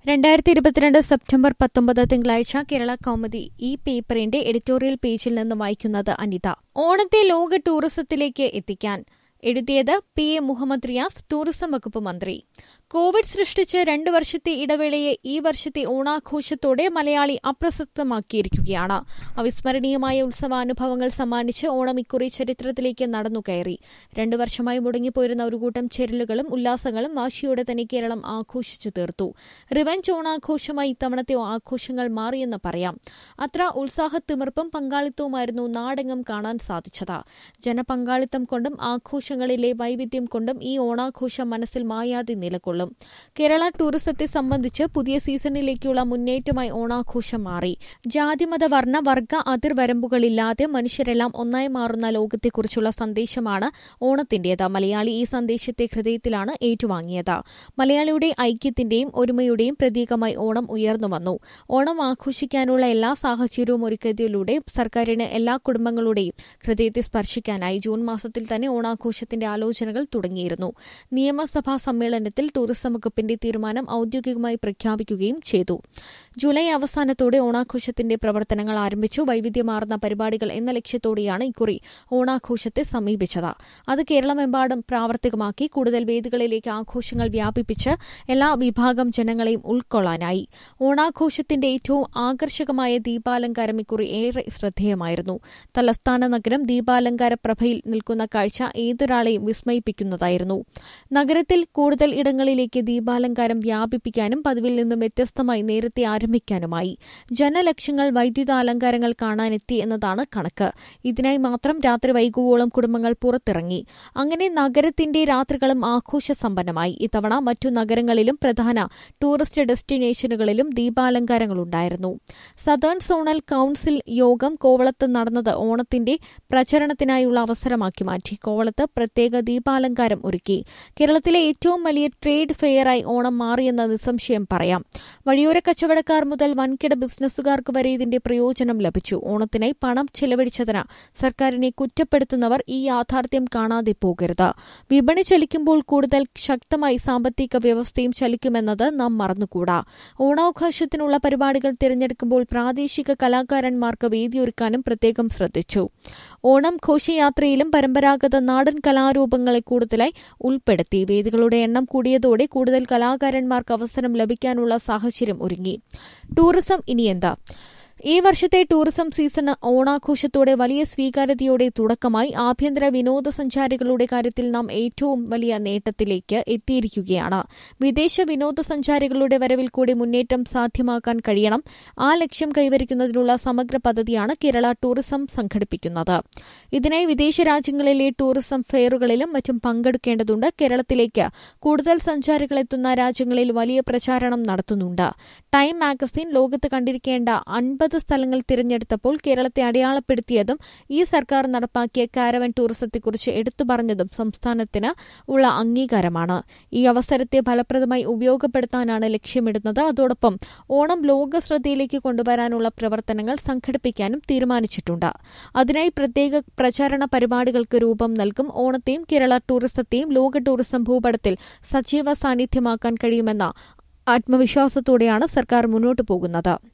രണ്ടായിരത്തി ഇരുപത്തിരണ്ട് സെപ്റ്റംബർ പത്തൊമ്പത് തിങ്കളാഴ്ച കേരള കൗമുദി ഈ പേപ്പറിന്റെ എഡിറ്റോറിയൽ പേജിൽ നിന്ന് വായിക്കുന്നത് അനിത ഓണത്തെ ലോക ടൂറിസത്തിലേക്ക് എത്തിക്കാൻ എഴുതിയത് P A Muhammad Riyas tourism വകുപ്പ് മന്ത്രി കോവിഡ് സൃഷ്ടിച്ച രണ്ട് വർഷത്തെ ഇടവേളയെ ഈ വർഷത്തെ ഓണാഘോഷത്തോടെ മലയാളി അപ്രസക്തമാക്കിയിരിക്കുകയാണ് അവിസ്മരണീയമായ ഉത്സവാനുഭവങ്ങൾ സമ്മാനിച്ച് ഓണം ഇക്കുറി ചരിത്രത്തിലേക്ക് നടന്നുകയറി രണ്ടു വർഷമായി മുടങ്ങിപ്പോയിരുന്ന ഒരു കൂട്ടം ചെരലുകളും ഉല്ലാസങ്ങളും വാശിയോടെ തന്നെ കേരളം ആഘോഷിച്ചു തീർത്തു റിവഞ്ച് ഓണാഘോഷമായി ഇത്തവണത്തെ ആഘോഷങ്ങൾ മാറിയെന്ന് പറയാം അത്ര ഉത്സാഹത്തിമിർപ്പും പങ്കാളിത്തവുമായിരുന്നു നാടെങ്ങും കാണാൻ സാധിച്ചത് ജനപങ്കാളിത്തം കൊണ്ടും ആഘോഷങ്ങളിലെ വൈവിധ്യം കൊണ്ടും ഈ ഓണാഘോഷം മനസ്സിൽ മായാതെ നിലകൊള്ളും കേരള ടൂറിസത്തെ സംബന്ധിച്ച് പുതിയ സീസണിലേക്കുള്ള മുന്നേറ്റമായി ഓണാഘോഷം മാറി ജാതിമത വർണ്ണ വർഗ അതിർവരമ്പുകളില്ലാതെ മനുഷ്യരെല്ലാം ഒന്നായി മാറുന്ന ലോകത്തെക്കുറിച്ചുള്ള സന്ദേശമാണ് ഓണത്തിന്റേത് മലയാളി ഈ സന്ദേശത്തെ ഹൃദയത്തിലാണ് ഏറ്റുവാങ്ങിയത് മലയാളിയുടെ ഐക്യത്തിന്റെയും ഒരുമയുടെയും പ്രതീകമായി ഓണം ഉയർന്നു വന്നു ഓണം ആഘോഷിക്കാനുള്ള എല്ലാ സാഹചര്യവും ഒരുക്കിയതിലൂടെ സർക്കാരിന് എല്ലാ കുടുംബങ്ങളുടെയും ഹൃദയത്തെ സ്പർശിക്കാനായി ജൂൺ മാസത്തിൽ തന്നെ ഓണാഘോഷത്തിന്റെ ആലോചനകൾ തുടങ്ങിയിരുന്നു നിയമസഭാ സമ്മേളനത്തിൽ ടൂറിസം വകുപ്പിന്റെ തീരുമാനം ഔദ്യോഗികമായി പ്രഖ്യാപിക്കുകയും ചെയ്തു ജൂലൈ അവസാനത്തോടെ ഓണാഘോഷത്തിന്റെ പ്രവർത്തനങ്ങൾ ആരംഭിച്ചു വൈവിധ്യമാർന്ന പരിപാടികൾ എന്ന ലക്ഷ്യത്തോടെയാണ് ഇക്കുറി ഓണാഘോഷത്തെ സമീപിച്ചത് അത് കേരളമെമ്പാടും പ്രാവർത്തികമാക്കി കൂടുതൽ വേദികളിലേക്ക് ആഘോഷങ്ങൾ വ്യാപിപ്പിച്ച് എല്ലാ വിഭാഗം ജനങ്ങളെയും ഉൾക്കൊള്ളാനായി ഓണാഘോഷത്തിന്റെ ഏറ്റവും ആകർഷകമായ ദീപാലങ്കാരം ഇക്കുറി ഏറെ ശ്രദ്ധേയമായിരുന്നു തലസ്ഥാന നഗരം ദീപാലങ്കാര പ്രഭയിൽ നിൽക്കുന്ന കാഴ്ച ഏതൊരാളെയും വിസ്മയിപ്പിക്കുന്നതായിരുന്നു നഗരത്തിൽ കൂടുതൽ ഇടങ്ങളിലേക്ക് ദീപാലങ്കാരം വ്യാപിപ്പിക്കാനും പതിവിൽ നിന്നും വ്യത്യസ്തമായി നേരത്തെ ആരംഭിക്കാനുമായി ജനലക്ഷങ്ങൾ വൈദ്യുതാലങ്കാരങ്ങൾ കാണാനെത്തി എന്നതാണ് കണക്ക് ഇതിനായി മാത്രം രാത്രി വൈകുവോളം കുടുംബങ്ങൾ പുറത്തിറങ്ങി അങ്ങനെ നഗരത്തിന്റെ രാത്രികളും ആഘോഷസമ്പന്നമായി ഇത്തവണ മറ്റു നഗരങ്ങളിലും പ്രധാന ടൂറിസ്റ്റ് ഡെസ്റ്റിനേഷനുകളിലും ദീപാലങ്കാരങ്ങളുണ്ടായിരുന്നു സദേൺ സോണൽ കൌൺസിൽ യോഗം കോവളത്ത് നടന്നത് ഓണത്തിന്റെ പ്രചരണത്തിനായുള്ള അവസരമാക്കി മാറ്റി കോവളത്ത് പ്രത്യേക ദീപാലങ്കാരം ഒരുക്കി കേരളത്തിലെ ഏറ്റവും വലിയ ട്രേഡ് ഫെയറായി ഓണം മാറിയെന്ന് നിസ്സംശയം പറയാം വഴിയോര കച്ചവടക്കാർ മുതൽ വൻകിട ബിസിനസ്സുകാർക്ക് വരെ ഇതിന്റെ പ്രയോജനം ലഭിച്ചു ഓണത്തിനായി പണം ചെലവഴിച്ചതിന് സർക്കാരിനെ കുറ്റപ്പെടുത്തുന്നവർ ഈ യാഥാർത്ഥ്യം കാണാതെ പോകരുത് വിപണി ചലിക്കുമ്പോൾ കൂടുതൽ ശക്തമായി സാമ്പത്തിക വ്യവസ്ഥയും ചലിക്കുമെന്നത് നാം മറന്നുകൂടാ ഓണാഘോഷത്തിനുള്ള പരിപാടികൾ തിരഞ്ഞെടുക്കുമ്പോൾ പ്രാദേശിക കലാകാരന്മാർക്ക് വേദിയൊരുക്കാനും പ്രത്യേകം ശ്രദ്ധിച്ചു ഓണം ഘോഷയാത്രയിലും പരമ്പരാഗത നാടൻ കലാരൂപങ്ങളെ കൂടുതലായി ഉൾപ്പെടുത്തി വേദികളുടെ എണ്ണം കൂടിയതോടെ കൂടുതൽ കലാകാരന്മാർക്ക് അവസരം ലഭിക്കാനുള്ള സാഹചര്യം ഒരുങ്ങി ടൂറിസം ഇനിയെന്താ ഈ വർഷത്തെ ടൂറിസം സീസണ് ഓണാഘോഷത്തോടെ വലിയ സ്വീകാര്യതയോടെ തുടക്കമായി ആഭ്യന്തര വിനോദസഞ്ചാരികളുടെ കാര്യത്തിൽ നാം ഏറ്റവും വലിയ നേട്ടത്തിലേക്ക് എത്തിയിരിക്കുകയാണ് വിദേശ വിനോദസഞ്ചാരികളുടെ വരവിൽ കൂടി മുന്നേറ്റം സാധ്യമാക്കാൻ കഴിയണം ആ ലക്ഷ്യം കൈവരിക്കുന്നതിനുള്ള സമഗ്ര പദ്ധതിയാണ് കേരള ടൂറിസം സംഘടിപ്പിക്കുന്നത് ഇതിനായി വിദേശ രാജ്യങ്ങളിലെ ടൂറിസം ഫെയറുകളിലും മറ്റും പങ്കെടുക്കേണ്ടതുണ്ട് കേരളത്തിലേക്ക് കൂടുതൽ സഞ്ചാരികൾ എത്തുന്ന രാജ്യങ്ങളിൽ വലിയ പ്രചാരണം നടത്തുന്നുണ്ട് ടൈം മാഗസിൻ ലോകത്ത് കണ്ടിരിക്കേണ്ട അൻപത് സ്ഥലങ്ങൾ തിരഞ്ഞെടുത്തപ്പോൾ കേരളത്തെ അടയാളപ്പെടുത്തിയതും ഈ സർക്കാർ നടപ്പാക്കിയ കാരവൻ ടൂറിസത്തെക്കുറിച്ച് എടുത്തു പറഞ്ഞതും സംസ്ഥാനത്തിന് ഉള്ള അംഗീകാരമാണ് ഈ അവസരത്തെ ഫലപ്രദമായി ഉപയോഗപ്പെടുത്താനാണ് ലക്ഷ്യമിടുന്നത് അതോടൊപ്പം ഓണം ലോക ശ്രദ്ധയിലേക്ക് കൊണ്ടുവരാനുള്ള പ്രവർത്തനങ്ങൾ സംഘടിപ്പിക്കാനും തീരുമാനിച്ചിട്ടുണ്ട് അതിനായി പ്രത്യേക പ്രചാരണ പരിപാടികൾക്ക് രൂപം നൽകും ഓണത്തെയും കേരള ടൂറിസത്തെയും ലോക ടൂറിസം ഭൂപടത്തിൽ സജീവ സാന്നിധ്യമാക്കാൻ കഴിയുമെന്ന ആത്മവിശ്വാസത്തോടെയാണ് സർക്കാർ മുന്നോട്ടു പോകുന്നത്